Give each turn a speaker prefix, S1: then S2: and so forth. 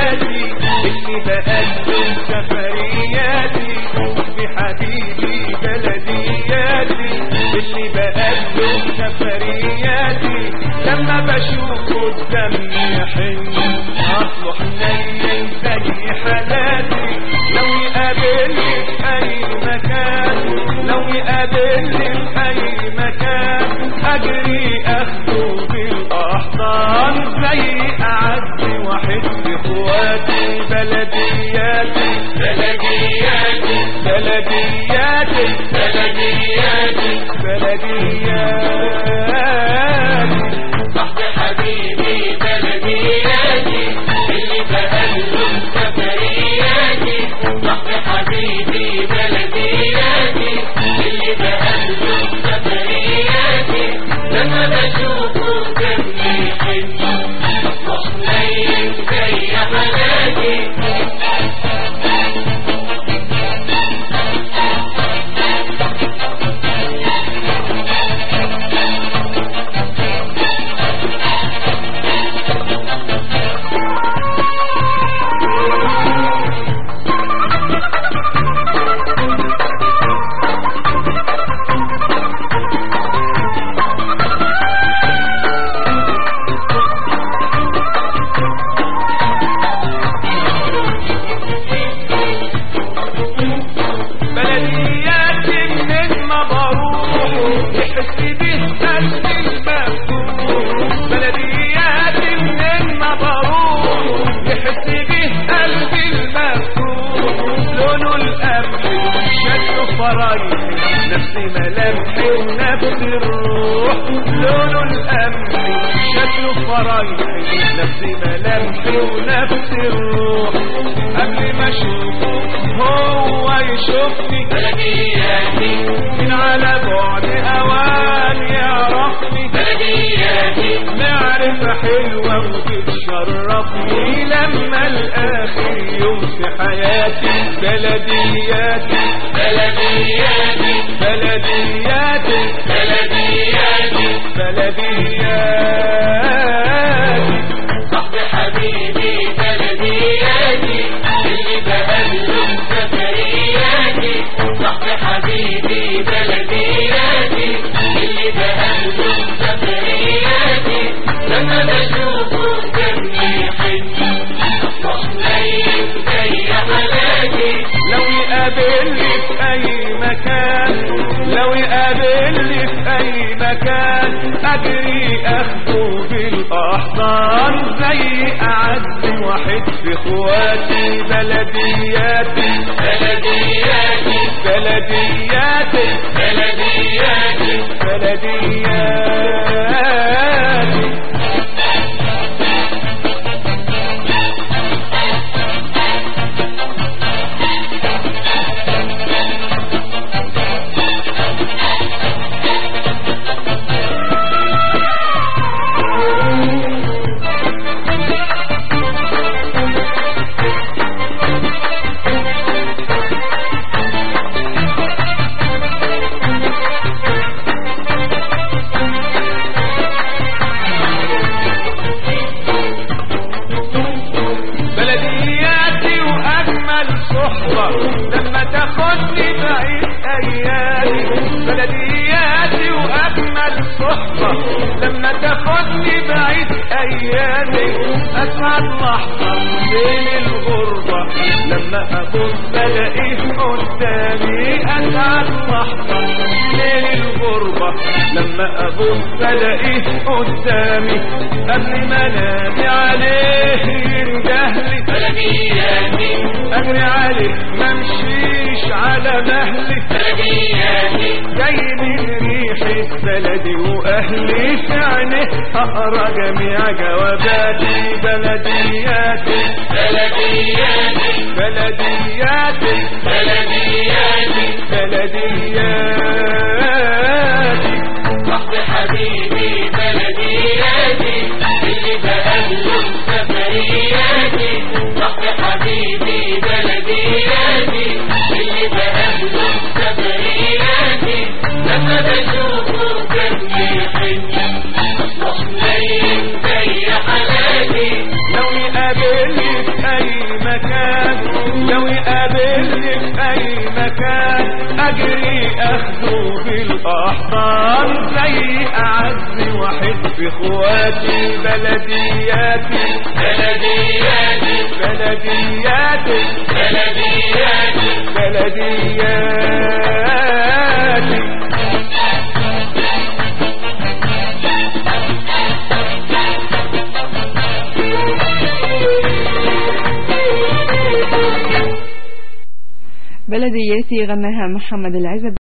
S1: حالاتي اللي بقدم سفرياتي في حبيبي بلدياتي اللي بقدم سفرياتي لما بشوف قدامي حن اصلح نيل زي حالاتي لو يقابلني في اي مكان لو يقابلني في اي مكان اجري اخده بالاحضان زي اعز واحد في اخواتي بلدياتي
S2: بلدياتي
S1: بلدياتي
S2: بلدياتي
S1: بلدياتي
S2: صاحب حبيبي بلدياتي اللي بقلب سفرياتي صاحب حبيبي بلدياتي اللي بقلب سفرياتي لما بشوفه دمي حن وحنين زي حالاتي
S1: بلدياتي من ما بروح يحس به قلبي المفتوح بلدياتي من ما بروح يحس به قلبي المفتوح لونه القمح شكله فرايح نفس ملامحي ونفس الروح لونه القمح شكله فرايح نفس ملامحي ونفس الروح قبل ما اشوفه هو يشوفني
S2: بلدياتي
S1: من على بعد اوان يعرفني
S2: بلدياتي
S1: معرفة حلوة وبتشرفني لما الاخر يوم في حياتي بلدياتي
S2: بلدياتي
S1: بلدياتي
S2: بلدياتي
S1: بلدياتي
S2: صاحب حبيبي بلدياتي اللي بقلب سفرياتي صاحب حبيبي بلدياتي اللي بقلب سفرياتي لما بشوفه دمي حن وحنين زي حالاتي
S1: لو يقابلني في اي مكان لو يقابلني في اي مكان اجري اخده بالاحضان زي اعز واحد في اخواتي بلدياتي
S2: بلدياتي
S1: بلدياتي
S2: بلدياتي
S1: بلدياتي بلدياتي واجمل صحبة لما تاخدني بعيد ايامي بلدياتي واجمل صحبة لما تاخدني بعيد ايامي اسعد لحظة بين الغربة لما ابص الاقيه قدامي اسعد لحظة بين الغربة لما ابص الاقيه قدامي قبل ما انام عليه ينجهلي
S2: بلدياتي
S1: اجري عليه ممشيش على مهلي
S2: بلدياتي
S1: جاي من ريحة بلدي واهلي في عينيه اقرا جميع جواباتي بلدياتي
S2: بلدياتي
S1: بلدياتي
S2: بلدياتي
S1: بلدياتي
S2: صاحب حبيبي بلدياتي اللي بقلب سفرياتي صاحب حبيبي بلدياتي اللي بقلب سفرياتي لما بشوفه دمي حن وحنين زي حالاتي
S1: لو يقابلني في اي قابلني في اي مكان اجري اخده بالاحضان زي اعز واحد في اخواتي بلدياتي
S2: بلدياتي
S1: بلدياتي
S2: بلدياتي
S1: بلدياتي
S3: بلدياتي غناها محمد العزب